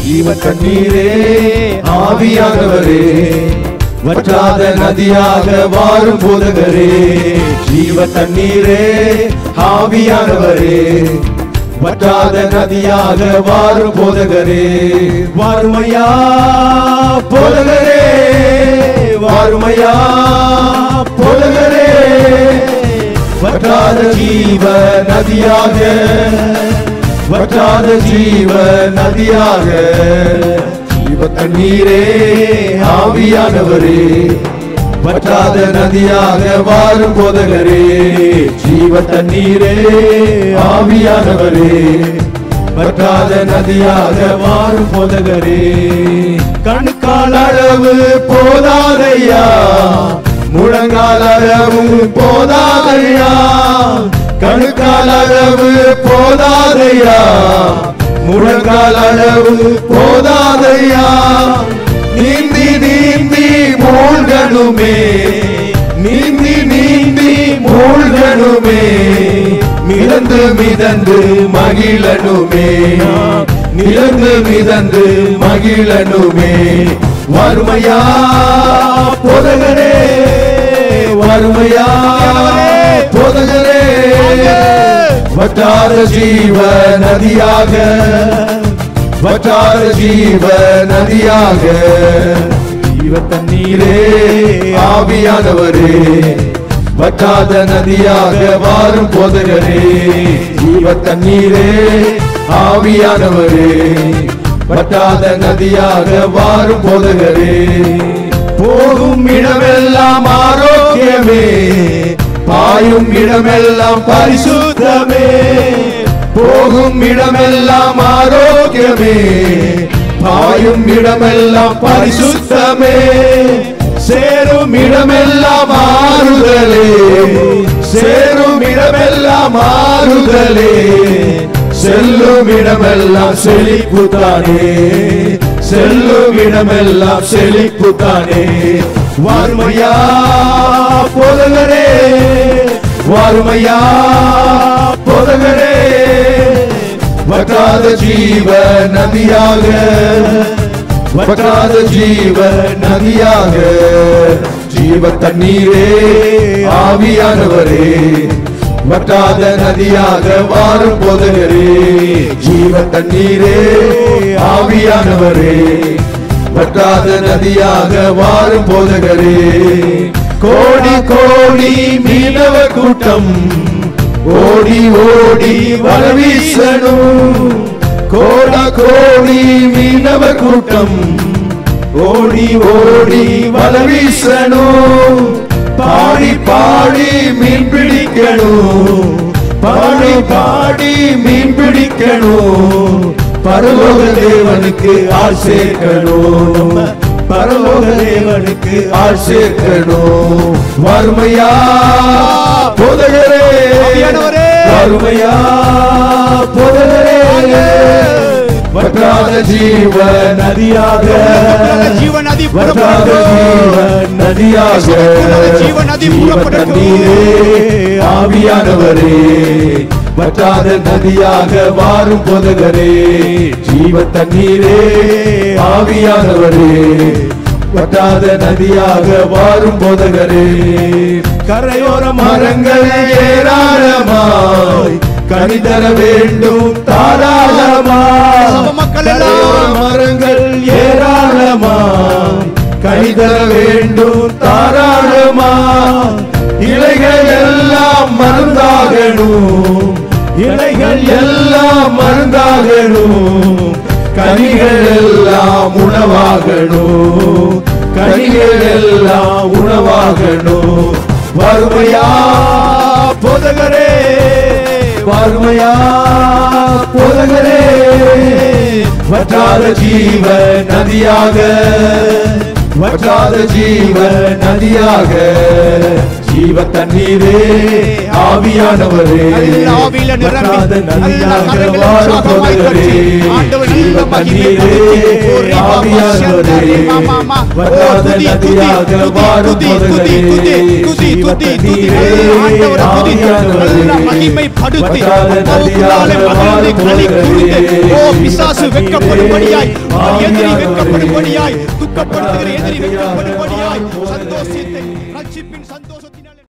ஜீவ தண்ணீரே ஆவியானவரே வற்றாத நதியாக வாரும் போதகரே ஜீவ தண்ணீரே ஆவியானவரே வற்றாத நதியாக வாரும் போதகரே வாருமையா போதகரே வாருமையா போதகரே வற்றாத ஜீவ நதியாக வற்றாத ஜீவ நதியாக ஜீவ தண்ணீரே ஆவியானவரே வற்றாத நதியாக வாரும் போதகரே ஜீவ தண்ணீரே ஆவியானவரே வற்றாத நதியாக வாரும் போதகரே கண்கால் அளவு போதாதையா முழங்கால் அளவு போதாதையா கணுக்கால் அளவு போதாதையா முழங்கால் அளவு போதாதையா நீந்தி நீந்தி மூழ்கணுமே நீந்தி நீந்தி மூழ்கணுமே மிதந்து மிதந்து மகிழனுமே மிதந்து மிதந்து மகிழனுமே வறுமையா போதகரே வறுமையா போதகரே வட்டார ஜீவ நதியாக வட்டார ஜீவ நதியாக ஜீவ தண்ணீரே ஆவியானவரே வற்றாத நதியாக வாரும் போதகரே ஜீவ தண்ணீரே ஆவியானவரே வற்றாத நதியாக வாரும் போதகரே போகும் இடமெல்லாம் ஆரோக்கியமே பாயும் இடமெல்லாம் பரிசுத்தமே போகும் இடமெல்லாம் ஆரோக்கியமே பாயும் இடமெல்லாம் பரிசுத்தமே சேரும் இடமெல்லாம் ஆறுதலே சேரும் இடமெல்லாம் ஆறுதலே செல்லும் இடமெல்லாம் செழிப்புத்தானே செல்லும் இடமெல்லாம் செழிப்புத்தானே வாருமையா போதகரே வாருமையா போதகரே வற்றாத ஜீவ நதியாக வற்றாத ஜீவ நதியாக ஜீவ தண்ணீரே ஆவியானவரே வற்றாத நதியாக வாரும் போதகரே ஜீவ தண்ணீரே ஆவியானவரே வற்றாத நதியாக வாரும் போதகரே கோடி கோடி மீனவ கூட்டம் ஓடி ஓடி வரவீசனும் கோட கோடி மீனவ கூட்டம் ஓடி ஓடி வலவீசனும் பாடி பாடி மீன் பிடிக்கணும் பாடி பாடி மீன் பிடிக்கணும் பரலோக தேவனுக்கு ஆள் சேர்க்கணும் பரலோக தேவனுக்கு ஆள் சேர்க்கணும் வறுமையா போதகரே ஆவியானவரே. வறுமையா போதகரே வற்றாத ஜீவ நதியாக ஜீவ நதி வற்றாத புறப்படட்டும். ஜீவ நதியாக ஜீவ நதி ஜீவ புறப்படட்டும். தண்ணீரே ஆவியானவரே வற்றாத நதியாக வாரும் போதகரே ஜீவ தண்ணீரே ஆவியானவரே வற்றாத நதியாக வாரும் போதகரே கரையோர மரங்கள் ஏராளமாய் கனி தர வேண்டும் தாராளமாய் சபை மக்கள் எல்லாம் கரையோர மரங்கள் ஏராளமாய் கனி தர வேண்டும் தாராளமாய் இலைகள் எல்லாம் மருந்தாகணும் இலைகள் எல்லாம் மருந்தாகணும் கனிகள் எல்லாம் உணவாகணும் கனிகள் எல்லாம் உணவாகணும் வறுமையா போதகரே வறுமையா போதகரே வற்றாத ஜீவ நதியாக வற்றாத ஜீவ நதியாக ஜீவ தண்ணீரே ஆவியானவரே நல்ல ஆவியில நிரம்பி, வற்றாத நல்ல நதியாக கரங்களை வாரும் உற்சாகமாய் போதகரே தட்டி, ஆண்டவர் நல்ல நல்ல மகிமைப்படுத்தி ஓ ரிபா சந்தரி மாமா ஓ துதி துதி துதி துதி துதி துதி துதி துதி ஆண்டவரை துதி நல்ல மகிமைப்படுத்தி அப்பாவுக்குள்ளாலே மகிழ்ந்து களி கூர்ந்து ஓ பிசாசு வெட்கப்படும்படியாய் எதிரி வெட்கப்படும்படியாய் துக்கப்படுத்துகிற எதிரி வெட்கப்படும்படியாய் சந்தோஷத்தை ரட்சிப்பின் சந்தோஷம்